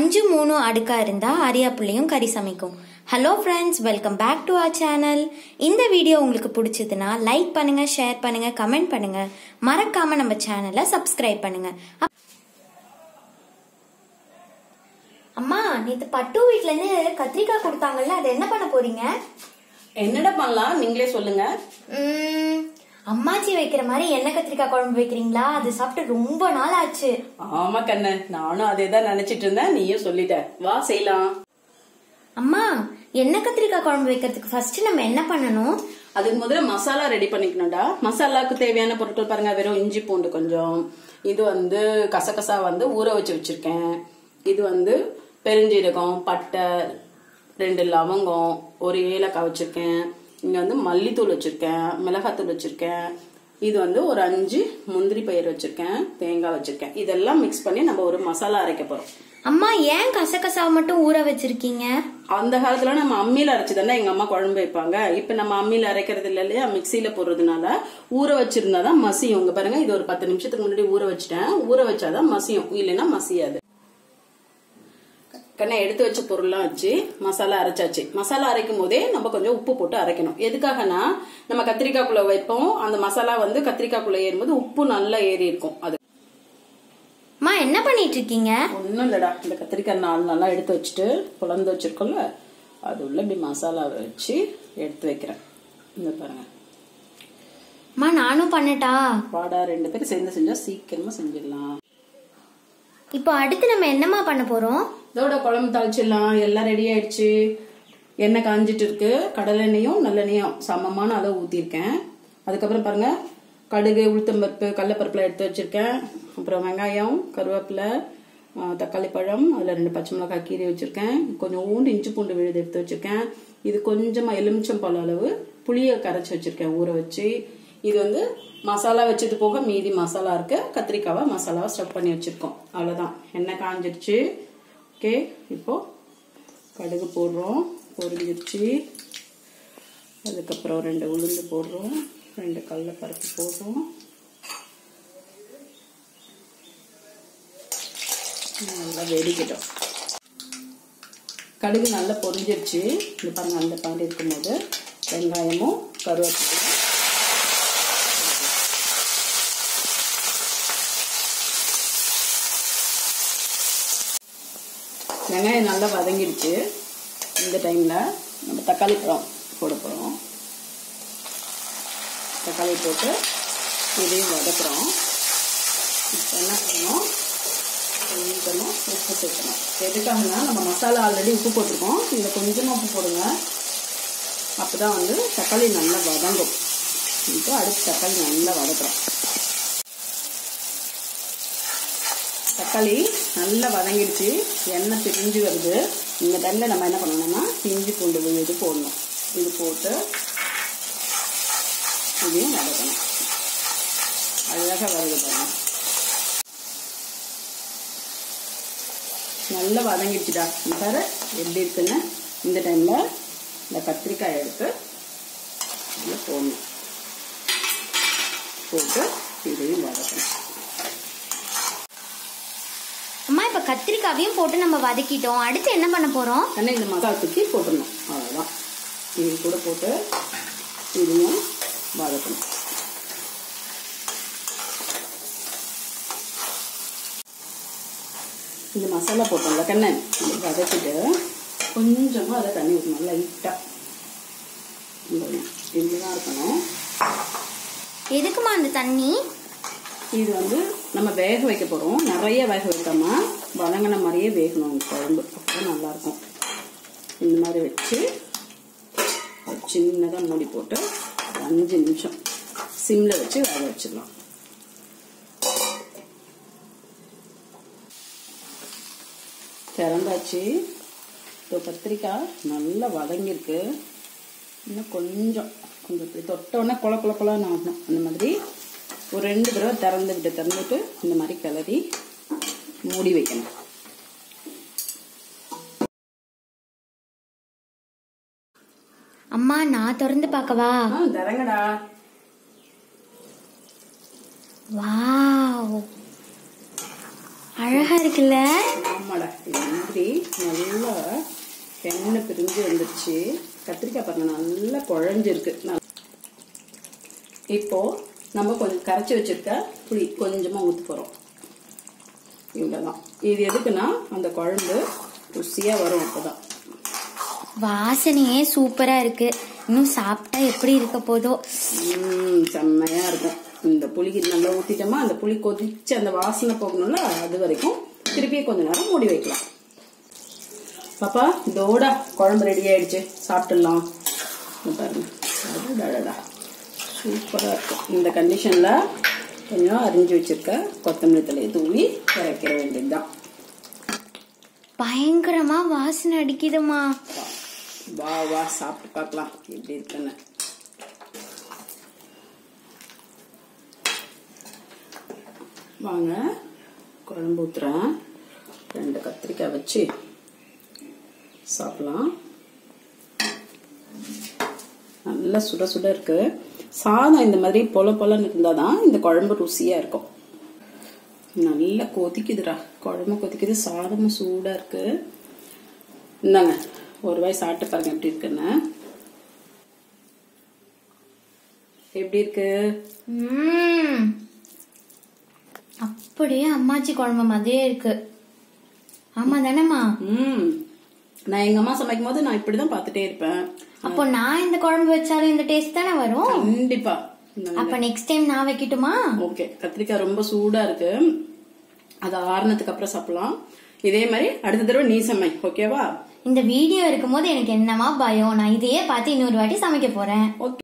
அஞ்சு மூணு அடுக்கா இருந்தா ஆரியா பிள்ளையும் கறி சமைக்கும் hello friends welcome back to our channel இந்த வீடியோ உங்களுக்கு பிடிச்சதுன்னா லைக் பண்ணுங்க ஷேர் பண்ணுங்க கமெண்ட் பண்ணுங்க மறக்காம நம்ம சேனலை சப்ஸ்கிரைப் பண்ணுங்க அப்- அம்மா நேத்து பட்டு வீட்ல இருந்து கத்திரிக்காய் கொடுத்தாங்கல்ல அதை என்ன பண்ண போறீங்க என்னடா பண்ணலாம் நீங்களே சொல்லுங்க உம், அம்மாச்சி வைக்கிற மாதிரி எண்ணெய் கத்திரிக்காய் குழம்பு வைக்கிறீங்களா அது சாப்பிட்டு ரொம்ப நாள் ஆச்சு ஆமா கண்ணு நானும் அதே தான் நினைச்சிட்டு இருந்தேன் நீயும் சொல்லிட்ட வா செய்யலாம் அம்மா எண்ணெய் கத்திரிக்காய் குழம்பு வைக்கிறதுக்கு ஃபர்ஸ்ட் நம்ம என்ன பண்ணணும் அதுக்கு முதல்ல மசாலா ரெடி பண்ணிக்கணும்டா மசாலாவுக்கு தேவையான பொருட்கள் பாருங்க வெறும் இஞ்சி பூண்டு கொஞ்சம் இது வந்து கசகசா வந்து ஊற வச்சு வச்சிருக்கேன் இது வந்து பெருஞ்சீரகம் பட்டை ரெண்டு லவங்கம் ஒரு ஏலக்காய் வச்சிருக்கேன் இங்க வந்து மல்லித்தூள் வச்சிருக்கேன் மிளகாத்தூள் வச்சிருக்கேன் இது வந்து ஒரு அஞ்சு முந்திரி பயிர் வச்சிருக்கேன் தேங்காய் வச்சிருக்கேன் இதெல்லாம் மிக்ஸ் பண்ணி நம்ம ஒரு மசாலா அரைக்க போறோம் அம்மா ஏன் கசகசாவை மட்டும் ஊற வச்சிருக்கீங்க அந்த காலத்துல நம்ம அம்மியில அரைச்சு தானே எங்க அம்மா குழம்பு வைப்பாங்க இப்ப நம்ம அம்மியில அரைக்கிறது இல்ல இல்லையா மிக்சியில போடுறதுனால ஊற வச்சிருந்தாதான் மசியும் இங்க பாருங்க இது ஒரு பத்து நிமிஷத்துக்கு முன்னாடி ஊற வச்சிட்டேன் ஊற வச்சாதான் மசியும் இல்லைன்னா மசியாது கண்ணா எடுத்து வச்ச பொருள்லாம் வச்சு மசாலா அரைச்சாச்சு மசாலா அரைக்கும் போதே நம்ம கொஞ்சம் உப்பு போட்டு அரைக்கணும் எதுக்காகனா நம்ம கத்திரிக்காய்க்குள்ள வைப்போம் அந்த மசாலா வந்து கத்திரிக்காய்க்குள்ள ஏறும்போது உப்பு நல்லா ஏறி இருக்கும் அது அம்மா என்ன பண்ணிட்டு இருக்கீங்க ஒன்றும் இல்லடா இந்த கத்திரிக்காய் நாலு நல்லா எடுத்து வச்சுட்டு குழந்து வச்சிருக்கோம்ல அது உள்ள இப்படி மசாலா வச்சு எடுத்து வைக்கிறேன் இந்த பாருங்க அம்மா நானும் பண்ணட்டா வாடா ரெண்டு பேரும் சேர்ந்து செஞ்சா சீக்கிரமா செஞ்சிடலாம் இப்போ அடுத்து நம்ம என்னம்மா பண்ண போறோம் இதோட குழம்பு தாளிச்சிடலாம் எல்லாம் ரெடி ஆயிடுச்சு எண்ணெய் காஞ்சிட்டு இருக்கு கடலெண்ணெயும் நல்லெண்ணெயும் சமமான அளவு ஊத்திருக்கேன் அதுக்கப்புறம் பாருங்க கடுகு உளுத்தம்பருப்பு கடலப்பருப்புல எடுத்து வச்சிருக்கேன் அப்புறம் வெங்காயம் கருவேப்பிலை ஆ, தக்காளி பழம் அதில் ரெண்டு பச்சை மிளகாய் கீரை வச்சிருக்கேன் கொஞ்சம் ஊண்டு இஞ்சி பூண்டு விழுது எடுத்து வச்சிருக்கேன் இது கொஞ்சமா எலுமிச்சம் பழ அளவு புளியை கரைச்சி வச்சிருக்கேன் ஊற வச்சு இது வந்து மசாலா வச்சது போக மீதி மசாலா இருக்கு கத்திரிக்காவை மசாலாவை ஸ்டஃப் பண்ணி வச்சிருக்கோம் அவ்வளவுதான் எண்ணெய் காஞ்சிடுச்சு ஓகே இப்போ கடுகு போடுறோம் பொரிஞ்சிருச்சு அதுக்கப்புறம் ரெண்டு உளுந்து போடுறோம் ரெண்டு கடலைப்பருப்பு போடுறோம் நல்லா வெடிக்கட்டும் கடுகு நல்லா பொரிஞ்சிருச்சு இது பாருங்க அந்த பாண்டி இருக்கும்போது வெங்காயமும் கருவேப்பிலையும் வெங்காயம் நல்லா வதங்கிடுச்சு இந்த டைம்ல நம்ம தக்காளி பழம் போட போறோம் தக்காளி போட்டு இதையும் வதக்குறோம் இப்போ என்ன பண்ணணும் கொஞ்சமாக உப்பு சேர்க்கணும் எதுக்காகனா நம்ம மசாலா ஆல்ரெடி உப்பு போட்டிருக்கோம் இதில் கொஞ்சமாக உப்பு போடுங்க அப்போ தான் வந்து தக்காளி நல்லா வதங்கும் இப்போ அடுத்து தக்காளி நல்லா வதக்குறோம் தக்காளி நல்லா வதங்கிடுச்சு எண்ணெய் பிரிஞ்சு வருது இந்த டைமில் நம்ம என்ன பண்ணணும்னா இஞ்சி பூண்டு விழுது போடணும் இது போட்டு இதையும் வதக்கணும் அழகாக வருது பாருங்க நல்லா வதங்கிடுச்சுடா இங்க பாரு எப்படி இருக்குன்னு இந்த டைமில் இந்த கத்திரிக்காய் எடுத்து இதில் போடணும் போட்டு இதையும் வதக்கணும் அம்மா இப்ப கத்திரிக்காவையும் போட்டு நம்ம வதக்கிட்டோம் அடுத்து என்ன பண்ண போறோம் ஆனால் இந்த மசாலா தூக்கி போட்டுடணும் அவ்வளோதான் இது கூட போட்டு இதையும் வதக்கணும் இந்த மசாலா போட்டோம்ல கண்ணு இதை வதக்கிட்டு கொஞ்சமாக அதை தண்ணி ஊற்றணும் லைட்டாக இப்படிதான் இருக்கணும் எதுக்குமா அந்த தண்ணி இது வந்து நம்ம வேக வைக்க போகிறோம் நிறைய வேக வைக்காம வதங்கின மாதிரியே வேகணும் இந்த குழம்பு அப்போ நல்லாயிருக்கும் இந்த மாதிரி வச்சு ஒரு சின்னதாக மூடி போட்டு ஒரு அஞ்சு நிமிஷம் சிம்மில் வச்சு வேக வச்சிடலாம் திறந்தாச்சு இப்போ கத்திரிக்காய் நல்லா வதங்கியிருக்கு இன்னும் கொஞ்சம் கொஞ்சம் இப்படி தொட்டோன்னே கொல கொல கொலன்னு ஆகணும் அந்த மாதிரி ஒரு ரெண்டு தடவை திறந்து விட்டு திறந்துட்டு இந்த மாதிரி கிளறி மூடி வைக்கணும் அம்மா நான் திறந்து பார்க்கவா ஆ திறங்கடா வாவ் அழகா இருக்குல்ல ஆமாடா இது மாதிரி நல்லா எண்ணெய் பிரிஞ்சு வந்துருச்சு கத்திரிக்காய் பாருங்க நல்லா குழஞ்சிருக்கு நல்~ இப்போ நம்ம கொஞ்சம் கரைச்சி வச்சிருக்க புளி கொஞ்சமா ஊற்ற போறோம் இவ்வளவுதான் இது எதுக்குன்னா அந்த குழம்பு ருசியா வரும் அப்பதான் வாசனையே சூப்பரா இருக்கு இன்னும் சாப்பிட்டா எப்படி இருக்க போதோ ம், செம்மையா இருக்கும் இந்த புளிக்கு நல்லா ஊத்திட்டோமா அந்த புளி கொதிச்சு அந்த வாசனை போகணும்ல அது வரைக்கும் திருப்பி கொஞ்ச நேரம் மூடி வைக்கலாம் பாப்பா இதோட குழம்பு ரெடி ஆயிடுச்சு சாப்பிட்டுடலாம் இங்க பாருங்க அடடடடா. சூப்பரா இருக்கும் இந்த கண்டிஷன்ல கொஞ்சம் அரிஞ்சு வச்சிருக்க கொத்தமல்லி தலையை தூவி இறக்கிற வேண்டியதுதான் பயங்கரமா வாசனை அடிக்குதுமா வா வா சாப்பிட்டு பார்க்கலாம் எப்படி இருக்குன்னு வாங்க குழம்பு ஊத்துறேன் ரெண்டு கத்திரிக்காய் வச்சு சாப்பிடலாம் நல்லா சுட சுட இருக்கு சாதம் இந்த மாதிரி பொல பொலன்னு இருந்தால் தான் இந்த குழம்பு ருசியா இருக்கும் நல்லா கொதிக்குதுடா குழம்பு கொதிக்குது சாதமும் சூடா இருக்கு இந்தாங்க ஒரு வாய் சாப்பிட்டு பாருங்க எப்படி இருக்குன்னு எப்படி இருக்கு ம்ம். அப்படியே அம்மாச்சி குழம்பு மாதிரியே இருக்கு ஆமா தானேம்மா ம் நான் எங்க அம்மா சமைக்கும் போது நான் இப்படிதான் பார்த்துட்டே இருப்பேன் அப்போ நான் இந்த குழம்பு வச்சாலும் இந்த டேஸ்ட் தானே வரும் கண்டிப்பா அப்ப நெக்ஸ்ட் டைம் நான் வைக்கட்டுமா ஓகே கத்திரிக்காய் ரொம்ப சூடா இருக்கு அது ஆறுனதுக்கு அப்புறம் சாப்பிடலாம் இதே மாதிரி அடுத்த தடவை நீ சமை ஓகேவா இந்த வீடியோ இருக்கும்போது எனக்கு என்னமா பயம் நான் இதையே பார்த்து இன்னொரு வாட்டி சமைக்க போறேன் ஓகே